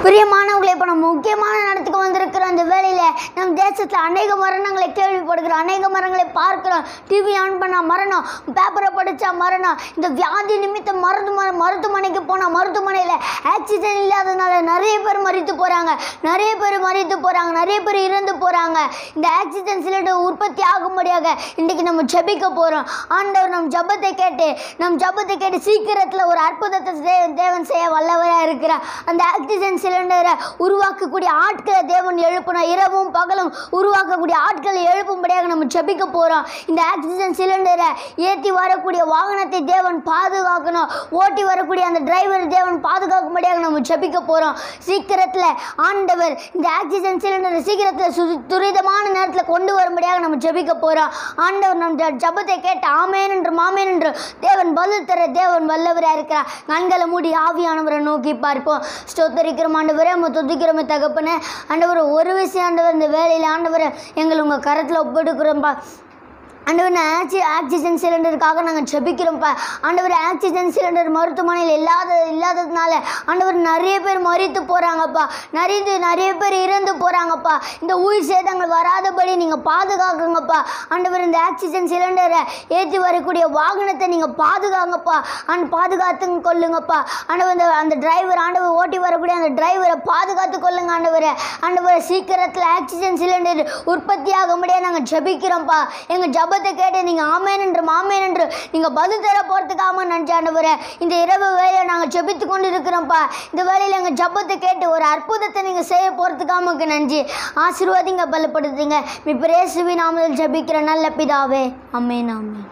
பிரியமானவர்களே இப்போ நம்ம முக்கியமான இடத்துக்கு வந்திருக்கிற அந்த வேலையில் நம் தேசத்தில் அநேக மரணங்களை கேள்விப்படுகிறோம் அநேக மரணங்களை பார்க்கிறோம் டிவி ஆன் பண்ணால் மரணம் பேப்பரை படித்தா மரணம் இந்த வியாதி நிமித்தம் மருத்துவமனை மருத்துவமனைக்கு போனால் மருத்துவமனையில் ஆக்சிஜன் இல்லாததுனால நிறைய பேர் மறித்து போகிறாங்க நிறைய பேர் மறித்து போகிறாங்க நிறைய பேர் இறந்து போகிறாங்க இந்த ஆக்சிஜன் சிலிண்டர் உற்பத்தி ஆகும்படியாக இன்றைக்கி நம்ம ஜெபிக்க போகிறோம் ஆண்டவர் நம் ஜெபத்தை கேட்டு நம் ஜெபத்தை கேட்டு சீக்கிரத்தில் ஒரு அற்புதத்தை தே- தேவன் செய்ய வல்லவராக இருக்கிறார் அந்த ஆக்சிஜன் சிலிண்டரை உருவாக்கக்கூடிய ஆட்களை தேவன் எழுப்பணும் இரவும் பகலும் உருவாக்கக்கூடிய ஆட்களை எழுப்பும்படியாக நம்ம ஜெபிக்க போகிறோம் இந்த ஆக்சிஜன் சிலிண்டரை ஏற்றி வரக்கூடிய வாகனத்தை தேவன் பாதுகாக்கணும் ஓட்டி வரக்கூடிய அந்த டிரைவர் தேவன் பாதுகாக்கும்படியாக நம்ம ஜெபிக்க போகிறோம் சீக்கிரத்தில் ஆண்டவர் இந்த ஆக்சிஜன் சிலிண்டரை சீக்கிரத்தில் சு துரிதமான நேரத்தில் கொண்டு வரும்படியாக நம்ம ஜெபிக்க போகிறோம் ஆண்டவர் நம் ஜ- ஜெபத்தை கேட்டு ஆமேன் என்று மாமேன் என்று தேவன் பதில் தர தேவன் வல்லவராக இருக்கிறார் கண்களை மூடி ஆவியானவரை நோக்கி பார்ப்போம் ஸ்தோத்தரிக்கிறோம் ஆண்டவரே நம்ம துதிக்கிறோமே தகப்பனே ஆண்டவர் ஒரு விஷயம் ஆண்டவர் இந்த வேலையில் ஆண்டவரை எங்களை உங்கள் கரத்தில் ஒப்பெடுக்கிறோம்ப்பா ஆண்டவர் ஆக்சி ஆக்சிஜன் சிலிண்டருக்காக நாங்கள் ஜெபிக்கிறோம்ப்பா ஆண்டவர் ஆக்சிஜன் சிலிண்டர் மருத்துவமனையில் இல்லாத இல்லாததுனால ஆண்டவர் நிறைய பேர் மறித்து போகிறாங்கப்பா நிறைய நிறைய பேர் இறந்து போகிறாங்கப்பா இந்த உயிர் சேதங்கள் வராதபடி நீங்கள் பாதுகாக்குங்கப்பா ஆண்டவர் இந்த ஆக்சிஜன் சிலிண்டரை ஏற்றி வரக்கூடிய வாகனத்தை நீங்கள் பாதுகாங்கப்பா அண்ட் பாதுகாத்து கொள்ளுங்கப்பா ஆண்டவர் இந்த அந்த டிரைவர் ஆண்டவர் ஓட்டி வரக்கூடிய அந்த டிரைவரை பாதுகாத்து கொள்ளுங்க ஆண்டவரை ஆண்டவரை சீக்கிரத்தில் ஆக்சிஜன் சிலிண்டர் உற்பத்தி ஆகும்படியாக நாங்கள் ஜெபிக்கிறோம்ப்பா எங்கள் ஜபத்தை கேட்டு நீங்கள் ஆமேன் என்று மாமேன் என்று நீங்கள் பதில் தர போகிறதுக்காம நன்றி ஆண்டவரே இந்த இரவு வேலையை நாங்கள் ஜெபித்து கொண்டு இருக்கிறோம்ப்பா இந்த வேலையில் எங்கள் ஜபத்தை கேட்டு ஒரு அற்புதத்தை நீங்கள் செய்ய போகிறதுக்காமக்கு நன்றி ஆசீர்வாதிங்க பலப்படுத்துங்க இப்போ பிரேசுவி நாமத்தில் ஜெபிக்கிற நல்ல பிதாவே அம்மேன் ஆமே